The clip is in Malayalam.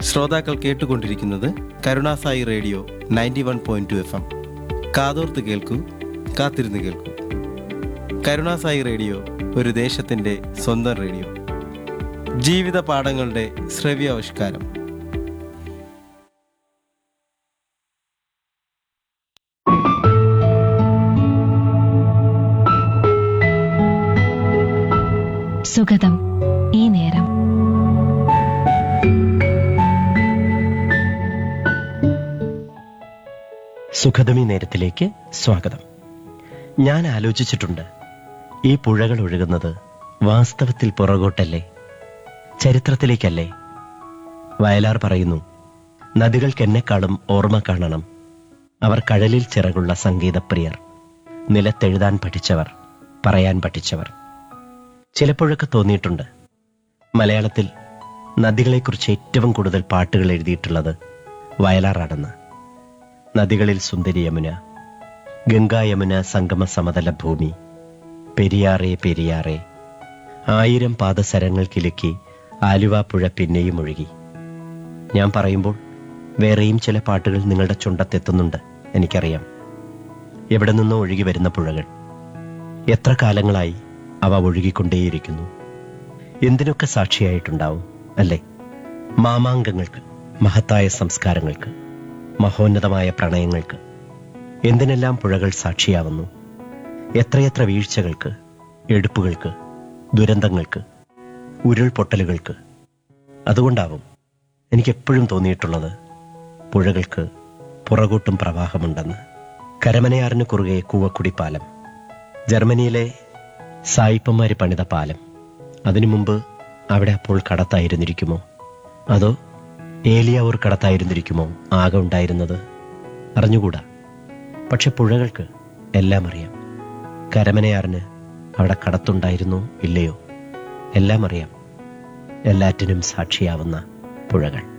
ശ്രോതാക്കൾ കേട്ടുകൊണ്ടിരിക്കുന്നത് Karunasai radio ninety one point two F M കാതോർത്ത് കേൾക്കൂ കാത്തിരുന്ന് കേൾക്കൂ കരുണാസായി റേഡിയോ ഒരു ദേശത്തിൻ്റെ സ്വന്തം റേഡിയോ ജീവിത പാഠങ്ങളുടെ ശ്രവ്യാവിഷ്കാരം സുഗതം ഈ നേരം സുഖദമി നേരത്തിലേക്ക് സ്വാഗതം ഞാൻ ആലോചിച്ചിട്ടുണ്ട് ഈ പുഴകൾ ഒഴുകുന്നത് വാസ്തവത്തിൽ പുറകോട്ടല്ലേ ചരിത്രത്തിലേക്കല്ലേ വയലാർ പറയുന്നു നദികൾക്കെന്നെക്കാളും ഓർമ്മ കാണണം അവർ കഴലിൽ ചിറകുള്ള സംഗീതപ്രിയർ നിലത്തെഴുതാൻ പഠിച്ചവർ പറയാൻ പഠിച്ചവർ ചിലപ്പോഴൊക്കെ തോന്നിയിട്ടുണ്ട് മലയാളത്തിൽ നദികളെക്കുറിച്ച് ഏറ്റവും കൂടുതൽ പാട്ടുകൾ എഴുതിയിട്ടുള്ളത് വയലാറാണെന്ന് നദികളിൽ സുന്ദരി യമുന ഗംഗാ യമുന സംഗമ സമതല ഭൂമി പെരിയാറേ പെരിയാറേ ആയിരം പാദസരങ്ങൾ കിലുക്കി ആലുവ പുഴ പിന്നെയും ഒഴുകി ഞാൻ പറയുമ്പോൾ വേറെയും ചില പാട്ടുകൾ നിങ്ങളുടെ ചുണ്ടത്തെത്തുന്നുണ്ട് എനിക്കറിയാം എവിടെ നിന്നോ ഒഴുകി വരുന്ന പുഴകൾ എത്ര കാലങ്ങളായി അവ ഒഴുകിക്കൊണ്ടേയിരിക്കുന്നു എന്തിനൊക്കെ സാക്ഷിയായിട്ടുണ്ടാവും അല്ലേ മാമാങ്കങ്ങൾക്ക് മഹത്തായ സംസ്കാരങ്ങൾക്ക് മഹോന്നതമായ പ്രണയങ്ങൾക്ക് എന്തിനെല്ലാം പുഴകൾ സാക്ഷിയാവുന്നു എത്രയെത്ര വീഴ്ചകൾക്ക് എടുപ്പുകൾക്ക് ദുരന്തങ്ങൾക്ക് ഉരുൾപൊട്ടലുകൾക്ക് അതുകൊണ്ടാവും എനിക്കെപ്പോഴും തോന്നിയിട്ടുള്ളത് പുഴകൾക്ക് പുറകോട്ടും പ്രവാഹമുണ്ടെന്ന് കരമനയാറിന് കുറുകെ കൂവക്കുടി പാലം ജർമ്മനിയിലെ സായിപ്പന്മാര് പണിത പാലം അതിനു മുമ്പ് അവിടെ അപ്പോൾ കടത്തായിരുന്നിരിക്കുമോ അതോ ഏലിയാവൂർ കടത്തായിരുന്നിരിക്കുമോ ആകെ ഉണ്ടായിരുന്നത് അറിഞ്ഞുകൂടാ പക്ഷെ പുഴകൾക്ക് എല്ലാം അറിയാം കരമനയാറിന് അവിടെ കടത്തുണ്ടായിരുന്നോ ഇല്ലയോ എല്ലാം അറിയാം എല്ലാറ്റിനും സാക്ഷിയാവുന്ന പുഴകൾ